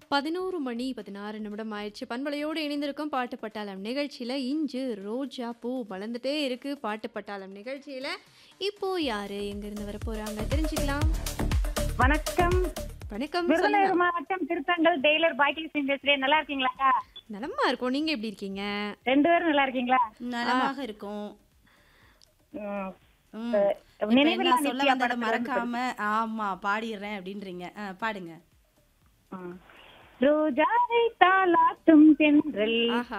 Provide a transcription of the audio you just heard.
பதினோரு மணி பதினாறு நிமிடம் ஆயிடுச்சு பண்பலையோடு இணைந்திருக்கும் பாட்டு பட்டாளம் நிகழ்ச்சியில் இன்று ரோஜா பூ வளர்ந்துட்டே இருக்கு பாட்டு பட்டாளம் நிகழ்ச்சியில் இப்போ யாரு எங்கிருந்து வர போறாங்க தெரிஞ்சுக்கலாம் வணக்கம் வணக்கம் விருதுநகர் சொல்லுங்க மாவட்டம் திருத்தங்கல் டெய்லர் பாய்டி சிங் பேசுறேன் நல்லா இருக்கீங்களா நலமா இருக்கும் நீங்க எப்படி இருக்கீங்க ரெண்டு பேரும் நல்லா இருக்கீங்களா நலமாக இருக்கும் ம். ம். அஹ், இப்ப நினைவில்லா என்ன சொல்ல நித்யா வந்ததை படத்துல இருந்து மறக்காம ஆமா பாடிடுறேன் அப்படின்றீங்க ஆ, பாடுங்க ம். ரோஜாவை தாளாட்டும் தென்றல் ஆஹா